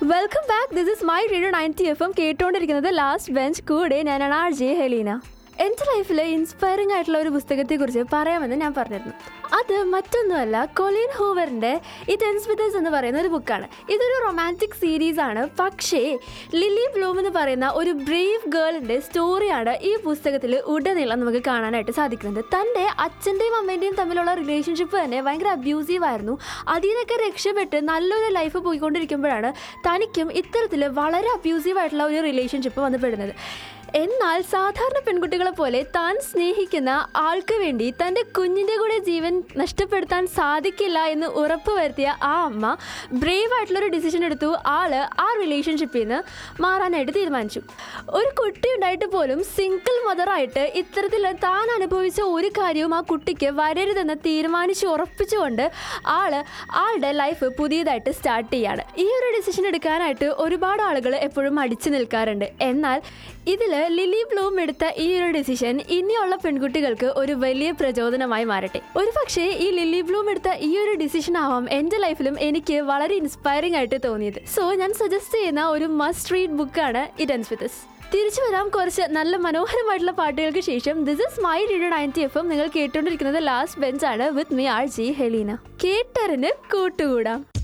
welcome back this is my radio ninety F M കേട്ടുകൊണ്ടിരിക്കുന്നത് last bench കൂടെ ഞാനാണ് R J Helena എൻ്റെ ലൈഫിൽ ഇൻസ്പയറിംഗ് ആയിട്ടുള്ള ഒരു പുസ്തകത്തെക്കുറിച്ച് പറയാമെന്ന് ഞാൻ പറഞ്ഞിരുന്നു അത് മറ്റൊന്നുമല്ല കൊലിൻ ഹൂവറിൻ്റെ ഇറ്റ് എൻസ് വിത്ത് എന്ന് പറയുന്ന ഒരു ബുക്കാണ് ഇതൊരു റൊമാൻറ്റിക് സീരീസ് ആണ് പക്ഷേ ലില്ലി ബ്ലൂം എന്ന് പറയുന്ന ഒരു ബ്രേവ് ഗേളിൻ്റെ സ്റ്റോറിയാണ് ഈ പുസ്തകത്തിൽ ഉടനീളം നമുക്ക് കാണാനായിട്ട് സാധിക്കുന്നത് തൻ്റെ അച്ഛൻ്റെയും അമ്മേൻ്റെയും തമ്മിലുള്ള റിലേഷൻഷിപ്പ് തന്നെ ഭയങ്കര അബ്യൂസീവ് ആയിരുന്നു അതിൽ നിന്നൊക്കെ രക്ഷപ്പെട്ട് നല്ലൊരു ലൈഫ് പോയിക്കൊണ്ടിരിക്കുമ്പോഴാണ് തനിക്കും ഇത്തരത്തിൽ വളരെ അബ്യൂസീവ് ആയിട്ടുള്ള ഒരു റിലേഷൻഷിപ്പ് വന്ന് പെടുന്നത് എന്നാൽ സാധാരണ പെൺകുട്ടികളെ പോലെ താൻ സ്നേഹിക്കുന്ന ആൾക്ക് വേണ്ടി തൻ്റെ കുഞ്ഞിൻ്റെ കൂടെ ജീവൻ നഷ്ടപ്പെടുത്താൻ സാധിക്കില്ല എന്ന് ഉറപ്പ് വരുത്തിയ ആ അമ്മ ബ്രേവ് ആയിട്ടുള്ളൊരു ഡിസിഷൻ എടുത്തു ആള് ആ റിലേഷൻഷിപ്പിൽ നിന്ന് മാറാനായിട്ട് തീരുമാനിച്ചു ഒരു കുട്ടി ഉണ്ടായിട്ട് പോലും സിംഗിൾ മദറായിട്ട് ഇത്തരത്തിൽ താൻ അനുഭവിച്ച ഒരു കാര്യവും ആ കുട്ടിക്ക് വരരുതെന്ന് തീരുമാനിച്ച് ഉറപ്പിച്ചുകൊണ്ട് ആള് ആളുടെ ലൈഫ് പുതിയതായിട്ട് സ്റ്റാർട്ട് ചെയ്യാണ് ഈ ഒരു ഡിസിഷൻ എടുക്കാനായിട്ട് ഒരുപാട് ആളുകൾ എപ്പോഴും അടിച്ചു നിൽക്കാറുണ്ട് എന്നാൽ ഇതിൽ ലിലി ബ്ലൂം എടുത്ത ഈ ഒരു ഡിസിഷൻ ഇനിയുള്ള പെൺകുട്ടികൾക്ക് ഒരു വലിയ പ്രചോദനമായി മാറട്ടെ ഒരു പക്ഷേ ഈ ലില്ലി ബ്ലൂം എടുത്ത ഈ ഒരു ഡിസിഷൻ ആവാം എൻ്റെ ലൈഫിലും എനിക്ക് വളരെ ഇൻസ്പയറിംഗ് ആയിട്ട് തോന്നിയത് സോ ഞാൻ സജസ്റ്റ് ചെയ്യുന്ന ഒരു മസ്റ്റ് റീഡ് ബുക്കാണ് ഇറ്റ് എൻസ് വിത്ത് തിരിച്ചു വരാം കുറച്ച് നല്ല മനോഹരമായിട്ടുള്ള പാട്ടുകൾക്ക് ശേഷം this is my radio ninety F M നിങ്ങൾ കേട്ടുകൊണ്ടിരിക്കുന്നത് ലാസ്റ്റ് ബെഞ്ചാണ് with me R G Helena കേട്ടറിന് കൂട്ടുകൂടാം